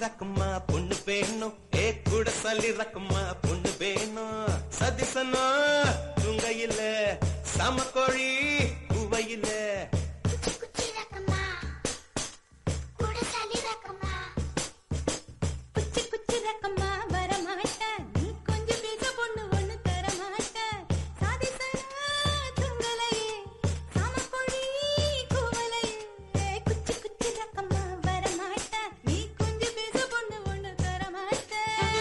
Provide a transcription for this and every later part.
ரக்கம்மா பொண்ணு வேணும் ஏ கூட சல்லி ரக்கம்மா பொண்ணு வேணும் சதிசனா துங்கையில சமக்கோழி குவையில குச்சி குச்சி ரக்கமா கூட சளி ரக்கமா குச்சி குச்சி ரக்கமா வரமாட்ட நீ கொஞ்சம் பேச பொண்ணு ஒண்ணு தரமாட்ட சாதிசனா துங்கலையே சாமக்கொழி கூவலையே குச்சி குச்சி ரக்கமா வரமாட்ட நீ கொஞ்சம் பேச பொண்ணு ஒண்ணு தரமாட்ட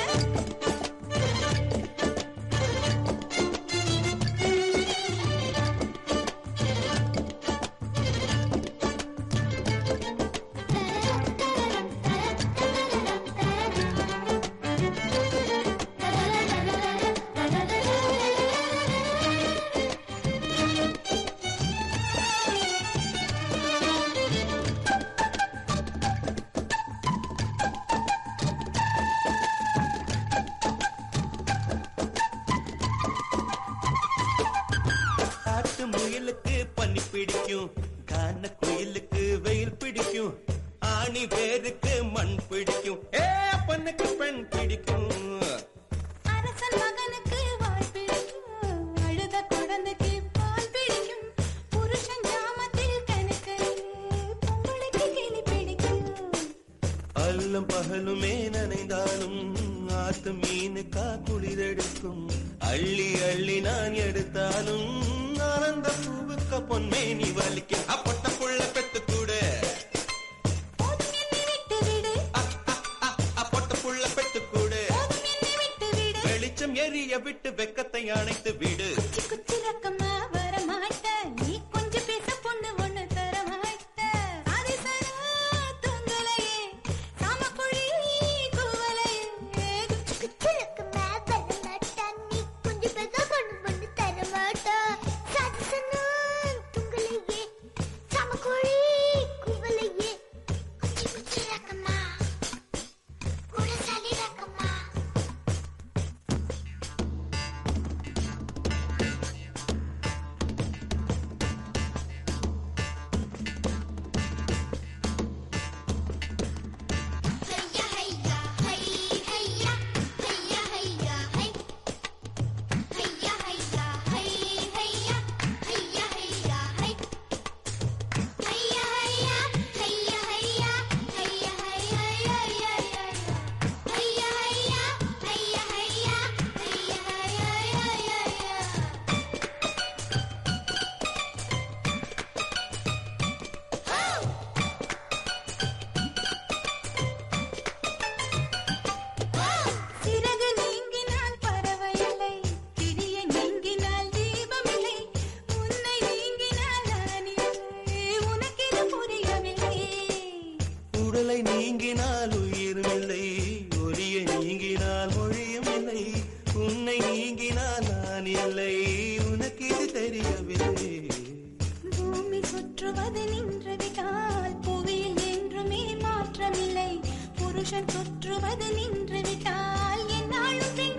காட்டு முயலுக்கு பனி பிடிக்கும் கான குயிலுக்கு வெயில் பிடிக்கும் ஆணி வேருக்கு மண் பிடிக்கும் ஏ பொண்ணுக்கு பெண் பிடிக்கும் அரசன் மகனுக்கு வாய் பிடிக்கும் அழுத குழந்தைக்கு பால் பிடிக்கும் புருஷன் ஜாமத்தில் கணக்கு பொங்கலுக்கு கிளி பிடிக்கும் அல்லும் பகலுமே நனைந்தாலும் ஆத்து மீனுக்கா குளிரெடுக்கும் அள்ளி அள்ளி நான் எடுத்தாலும் ஆனந்த பூவுக்க பொன்மேனி வலிக்கும் அப்பட்ட புள்ள பெத்து கூட போதும் என்னை விட்டு விடு அப்பட்ட புள்ள பெத்து கூட போதும் என்னை விட்டு விடு வெளிச்சம் எரிய விட்டு வெக்கத்தை அணைத்து விடு குச்சி குச்சி ரக்கமா வரமாட்ட நீ கொஞ்சம் பேச பொண்ணு ஒண்ணு தரமாட்ட சாதிசனா துங்கலையே சாமக்குழி கூவலையே குச்சி ரக்கமா வரமாட்டா நீ கொஞ்சம் பேச பொண்ணு பொண்ணு தரமாட்டா சாதிசனா துங்கலையே சமக்கோழி குவலையே குச்சி குச்சி ரக்கமா கூட சளி ரக்கமா ஹையா ஹையா ஹை ஹையா ஹையா ஹையா ஹை ஹையா ஹையா ஹை ஹையா ஹையா ஹையா ஹை ஹையா ஹையா ஹையா ஹையா ஹையா ஹையா ஹையா ஹையா ஹையா ஹையா ஹையா ஹையா ஹையா சிறகு நீங்கினால் பறவையில்லை கிரியை நீங்கினால் தீபமில்லை உன்னை நீங்கினால் நான் இல்லை உனக்கு இது புரியவில்லை உடலை நீங்கினால் உயிரும் இல்லை ஒலியை நீங்கினால் மொழியும் இல்லை உன்னை நீங்கினால் நான் இல்லை உனக்கு இது தெரியவில்லை பூமி சுற்றுவது நின்று விட்டால் புவியில் என்றுமே மாற்றமில்லை புருஷன் சுற்றுவது நின்று விட்டால் என்னாலும்